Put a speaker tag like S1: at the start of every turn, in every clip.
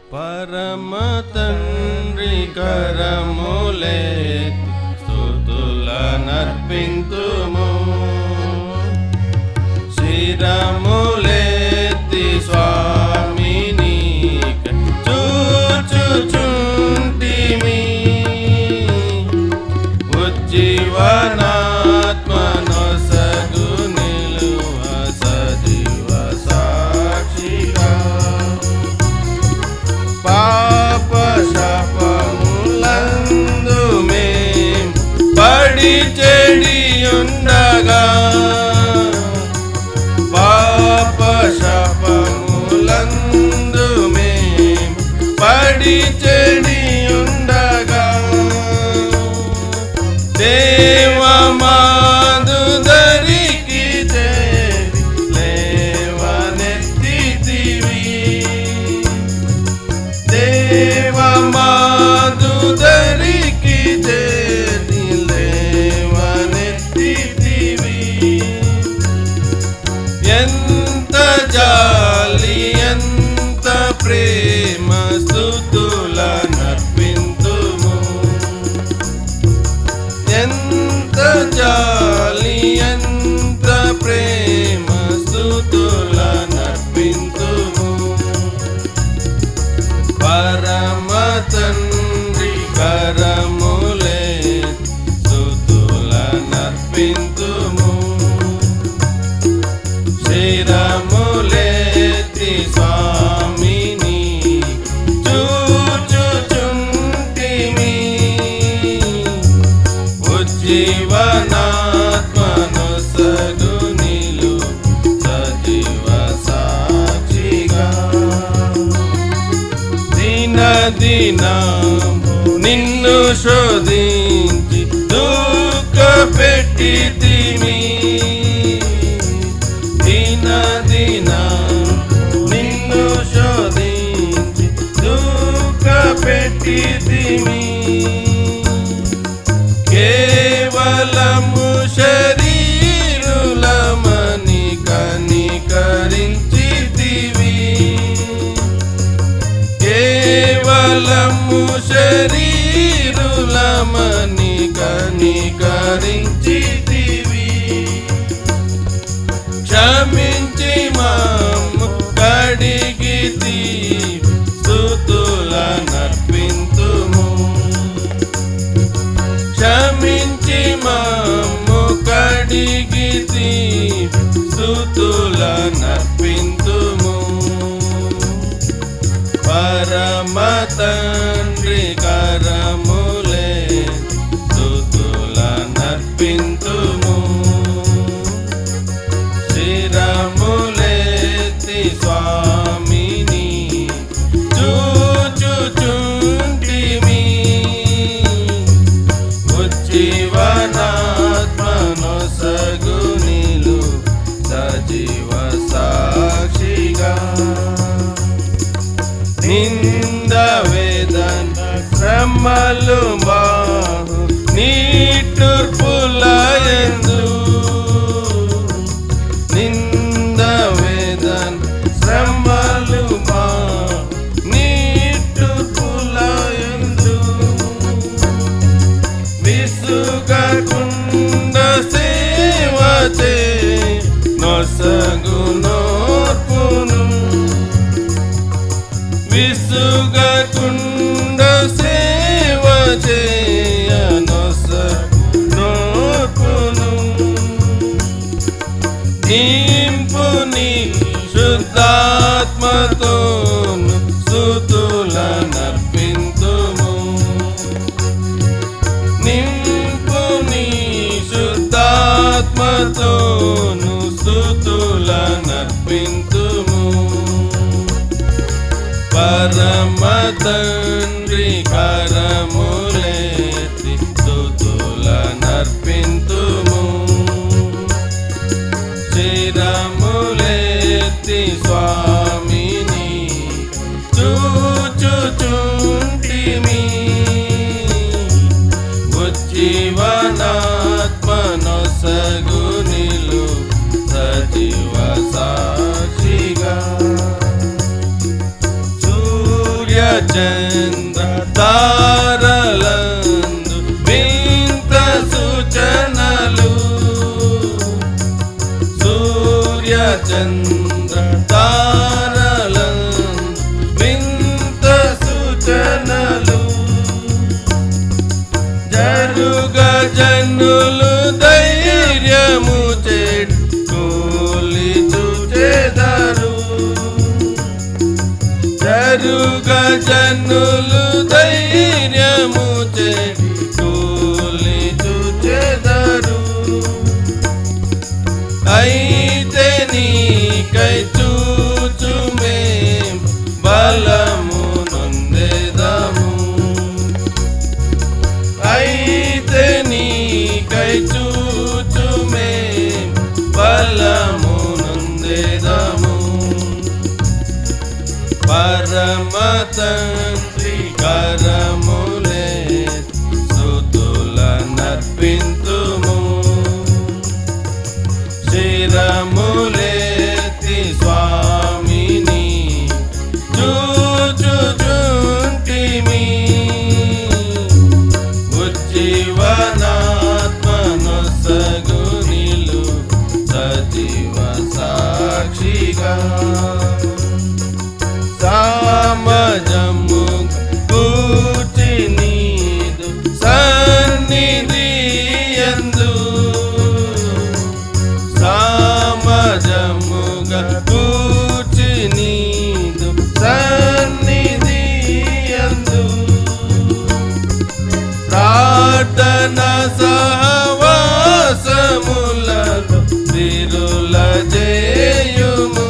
S1: పరమ తండ్రి కరములే స్థుతుల నర్పింతుము శిరములెత్తి స్వామిని చూచుచుంటిమి ఉజ్జీవనాత్మనొసగు నిలువ సజీవ సాక్షిగా పాప శాపములందు మేం పడి చెడి ఉండగా పాప శాపములందు మేం పడి చెడి ఉండగా దేవమాదు దరికి చేరి లేవనెత్తితివి దేవమాదుదరికి చేరి లేవనెత్తితివి ఎంత జాలి ఎంత ప్రేమ స్థుతుల నర్పింతుము ఎంత జాలి ఎంత ప్రేమ స్థుతుల నర్పింతుము పరమ తండ్రి కరములే స్థుతుల నర్పింతుము శిరములెత్తి స్వామిని చూచుచుంటిమి ఉజ్జీవనాత్మనొసగు నిలు సజీవ సాక్షిగా దిన దిన నిన్ను శోధించి దుఃఖ పెట్టి తిమి దిన దిన నిన్ను శోధించి దుఃఖ పెట్టి తిమి కేవలము శరీరులమని కనికరించితివి కేవలము శరీరులమని కనికరించితివి క్షమించి మాము కడిగితి స్థుతుల నర్పింతుము క్షమించి మాము కడిగితి స్థుతుల నర్పింతుము పరమ తండ్రి కరములే స్థుతుల నర్పింతుము శిరములెత్తి స్వామిని చూచుచుంటిమి ఉజ్జీవనాత్మనొసగు నిలు సజీవ సాక్షిగా నింద వేదన శ్రమలు బాహు నీటుర్పులయందు నింద వేదన శ్రమలు బాహు నీటుర్పులయందు విసుగకుండ సేవ చే నొసగు నోర్పును విసుగకుండ సేవ చేయ నొసగు నోర్పును నింపుని శుద్ధాత్మతోను స్థుతుల నర్పింతుము నింపుని శుద్ధాత్మతోను స్థుతుల నర్పింతుము పరమ తండ్రి కరములేతి స్థుతుల నర్పింతుము చిరములెత్తి స్వామిని చూచుచుంటిమి ఉజ్జీవనాత్మనొసగు నిలు సజీవ సాక్షిగా సూర్య సూర్య చంద్ర తారల వింత సూచనలు జరుగ జనులు ధైర్యము చెట్టులి చూచెదరు జరుగ జనులు ధైర్యము చెట్టులి చూచెదరు అయితే నీకై చూచు మేం బలము నొందెదము అయితే నీకై చూచు మేం బలము నొందెదము పరమ తండ్రి కరములే సుతుల నర్పింతుము శిరములేతి స్వామిని చూచుచుంటిమి ఉజ్జీవనాత్మనొసగునిలు సజీవ సాక్షిగా సామజము కూర్చి నీదు సన్నిధి యందు సామజముగా కూర్చి నీదు సన్నిధి యందు ప్రార్థన సహవాసములలో తిరుల జేయుము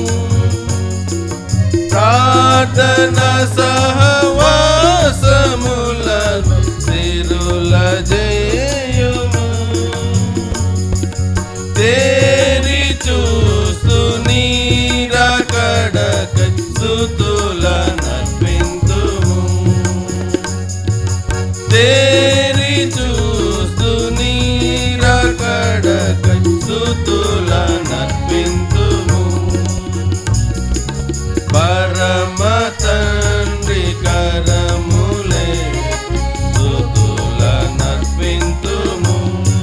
S1: ప్రార్థన సహవాసములను తిరుల జేయుము తేరి చూస్తూ నీరకడక సుతుల నర్పింతుము తేరి చూస్తూ నీరకడక సుతుల నర్పింతుము పరమ తండ్రి కరములే సుతుల నర్పింతుము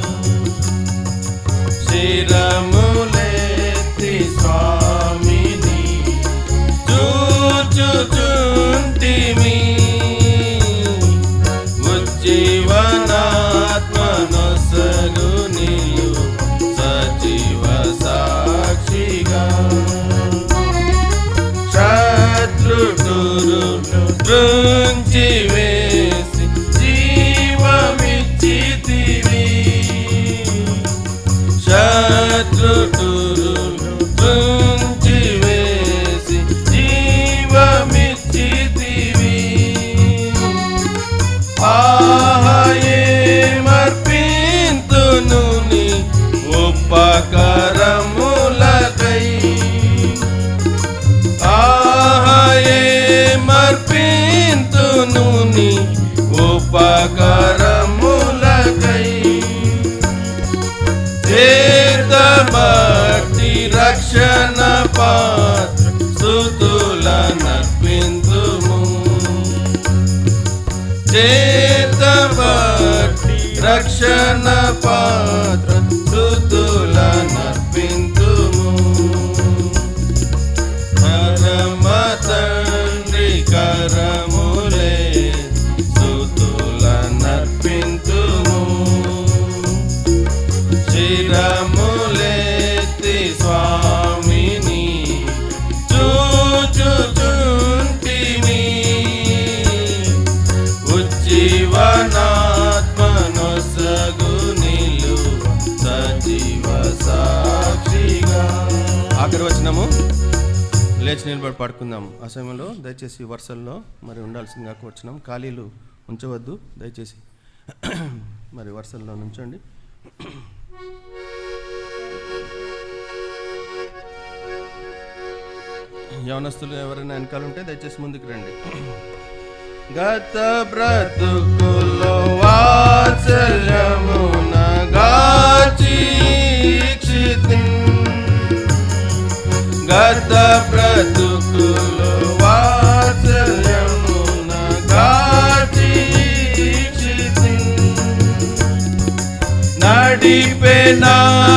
S1: శిరములెత్తి స్వామిని చూచుచుంటిమి ఉజ్జీవనాత్మనొసగునియు సజీవ సాక్షిగా శత్రుడురు దృంచి వేసి జీవమిచ్చితివి శత్రుడురు దృంచి వేసి జీవమిచ్చితివి ఆహయే మర్పింతును నీ ఉపకరములకై ఆహయే మర్పింతును నీ ఉపకరములకై చేతబట్టి రక్షణ పాత్ర సుతుల నర్పింతుము చేతబట్టి రక్షణ పాత్ర సుతుల నర్పింతుము పరమ తండ్రి కరములే సుతుల నర్పింతుము శిరములెత్తి స్వామిని చూచుచుంటిమి ఉజ్జీవనాత్మనొసగునిలు సజీవ సాక్షిగా ఆఖరి వచనము లేచి నిలబడి పడుకుందాం ఆ సమయంలో దయచేసి వరుసల్లో మరి ఉండాల్సిందిగా వచ్చినాం ఖాళీలు ఉంచవద్దు దయచేసి మరి వరుసల్లో నుంచండి యవనస్తులు ఎవరైనా వెనకాల ఉంటే దయచేసి ముందుకు రండి గత బ్రతుకులో వాత్సల్యమున గాచీక్షితి గత బ్రతుకులో వాత్సల్యమున గాచీక్షితి నడిపే నా